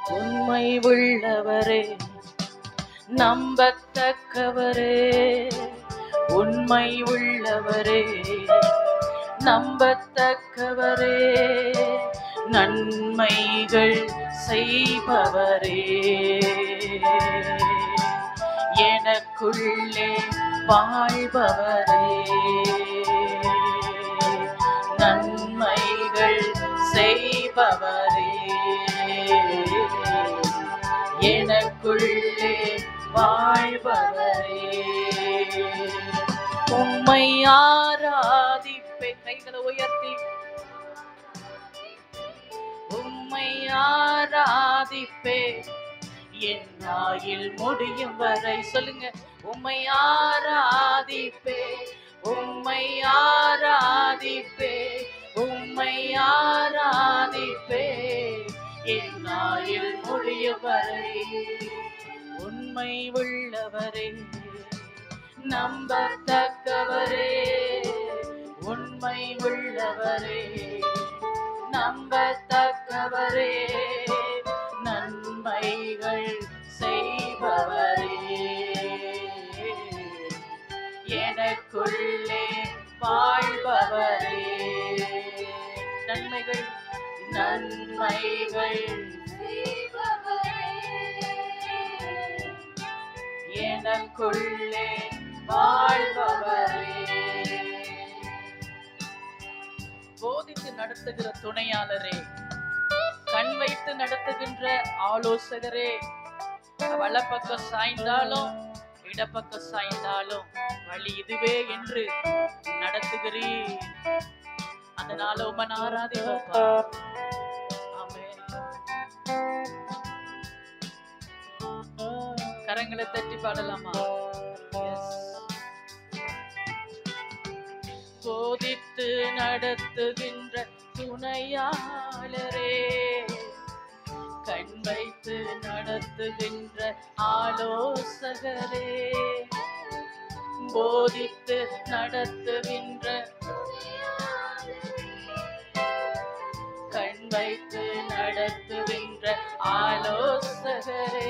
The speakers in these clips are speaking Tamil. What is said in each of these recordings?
உண்மை உள்ளவரே நம்பத்தக்கவரே உண்மை உள்ளவரே நம்பத்தக்கவரே நன்மைகள் செய்பவரே எனக்குள்ளே வாழ்பவரே நன்மைகள் செய்பவரே எனக்குள்ளே வாழ்பவரே உம்மை ஆராதிப்பே கைகளை உயர்த்தி உம்மை ஆராதிப்பே என் ஆயில் முடியும் வரை சொல்லுங்க உம்மை ஆராதிப்பே உம்மை ஆராதிப்பே உம்மை ஆராதிப்பே என் ஆயில் முடியும் வரை உண்மை உள்ளவரே நம்பத்தக்கவரே உண்மை உள்ளவரே நம்பத்தக்கவரே நன்மைகள் செய்பவரே எனக்குள்ளே வாழ்பவரே நன்மைகள் நன்மைகள் எனக்குள்ளே வாழ்பவரே போதித்து நடத்துகிற துணையாளரே கண் வைத்து நடத்துகின்ற ஆலோசகரே வலப்பக்கம் சாய்ந்தாலும் இடப்பக்கம் சாய்ந்தாலும் வழி இதுவே என்று நடத்துகிறீர் அதனால உமன் ஆராதிப்பா ஆமென் கரங்களை தட்டி பாடலாமா Yes. போதித்து நடத்துகின்ற துணையாளரே கண் வைத்து நடத்துகின்ற ஆலோசகரே போதித்து நடத்துகின்ற கண் வைத்து நடத்துகின்ற ஆலோசகரே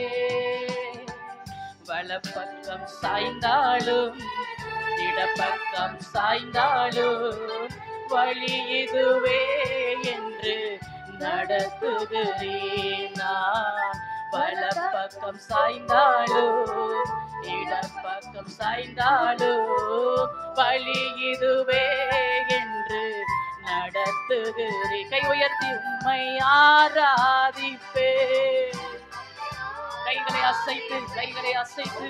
வலப்பக்கம் சாய்ந்தாலும் இடப்பக்கம் சாய்ந்தாலும் வழி இதுவே என்று நடத்துகிறேன் நான் வலப்பக்கம் சாய்ந்தாலும் இடப்பக்கம் சாய்ந்தாலும் வழி இதுவே என்று நடத்துகிறேன் கை உயர்த்தி உம்மை ஆராதிப்பே கைகளை அசைத்து கைகளை அசைத்து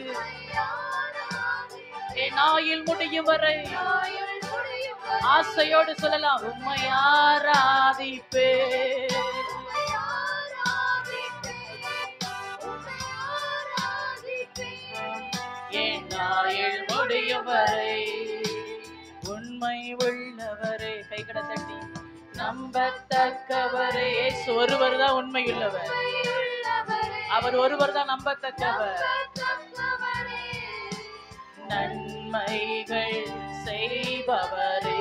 என் ஆயில் முடியும் வரை ஆசையோடு சொல்லலாம் உம்மை ஆராதிப்பே என் ஆயில் முடியும் வரை உண்மை உள்ளவரே கைகளை தட்டி நம்பத்தக்கவரே இயேசு ஒருவர் தான் உண்மையுள்ளவர் அவர் ஒருவர் தான் நம்பத்தக்கவர் நன்மைகள் செய்பவரே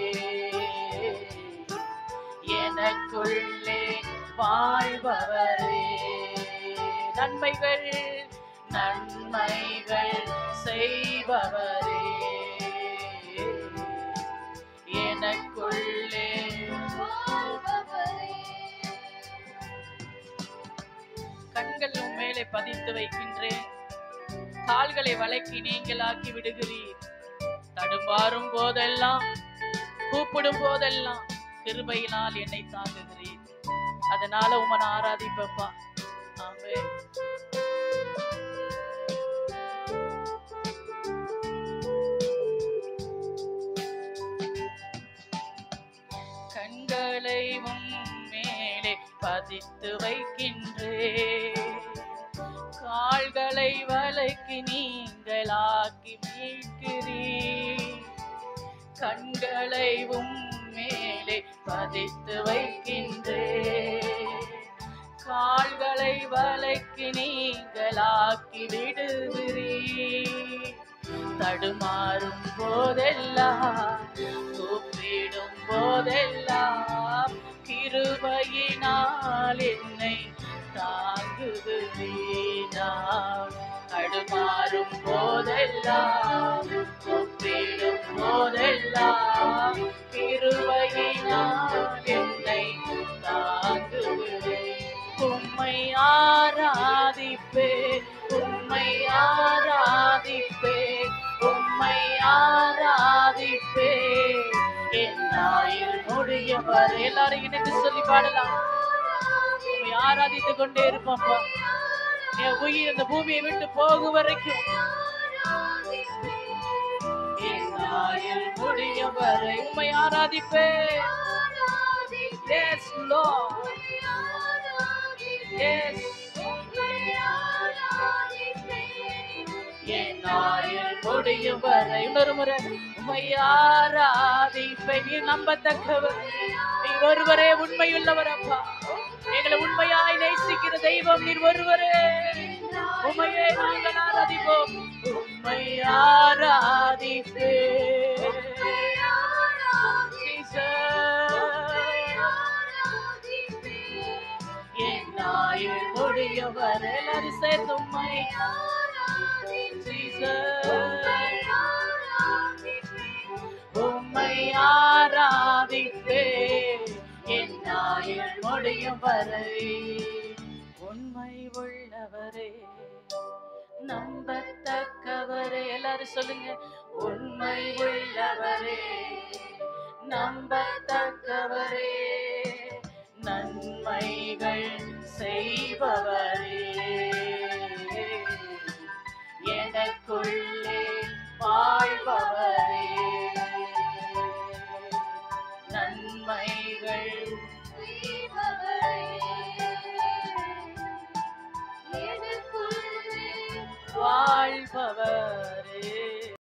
எனக்குள்ளே வாழ்பவரே நன்மைகள் நன்மைகள் செய்பவரே எனக்குள்ளே கண்கள் உன் மேலே பதித்து வைக்கின்றேன் கால்களை வளைக்கி நீங்களாக்கி விடுகிறீர் தடுமாறும் போதெல்லாம் கூப்பிடும் போதெல்லாம் கிருபையினால் என்னை தாங்குகிறீர் அதனால உமன் ஆராதிப்பப்பா ஆமென் கண்களை உன் மேலே பதித்து வைக்கின்றே கால்களை வலைக்கு நீங்களாக்கி மீட்கிறீர் கண்களை உம் மேலே பதித்து வைக்கின்றே கால்களை வலைக்கு நீங்களாக்கி விடுகிறீர் தடுமாறும் போதெல்லாம் கூப்பிடும் போதெல்லாம் கிருபையினால் என்னை தா வரும் போதெல்லாம் ஒப்பிடும் போதெல்லாம் கிருபையினால் என்னை தாங்குகிறேன் உம்மை ஆராதிப்பே உம்மை ஆராதிப்பே உம்மை ஆராதிப்பே என் ஆயுள் முடியும் வரை எல்லாரும் இணைந்து சொல்லி பாடலாம் உம்மை ஆராதித்துக் கொண்டே இருப்போம்ப்பா என் உயிர் இந்த பூமியை விட்டு போகும் வரைக்கும் என் ஆயுள் முடியும் வரை உம்மை ஆராதிப்பே Yes, Lord. Yes. என் ஆயுள் முடியும் வரை இன்னொரு முறை உம்மை ஆராதிப்பேன் நீ நம்பத்தக்கவர் நீர் ஒருவரே உண்மையுள்ளவர் அப்பா எங்களை உண்மையாய் நேசிக்கிற தெய்வம் நீர் ஒருவரே உண்மையே நாங்கள் ஆராதிப்போம் உண்மை ஆராதிப்பே என் ஆயுள் முடியும் வரை எல்லாரும் சேர்ந்து உண்மை உம்மை ஆராதிப்பே என் ஆயுள் முடியும் வரை உண்மை உள்ளவரே நம்பத்தக்கவரே எல்லாரும் சொல்லுங்க உண்மை உள்ளவரே நம்பத்தக்கவரே நன்மைகள் செய்பவரே எனக்குள்ளே வாழ்பவரே நன்மைகள் வாழ்பவரே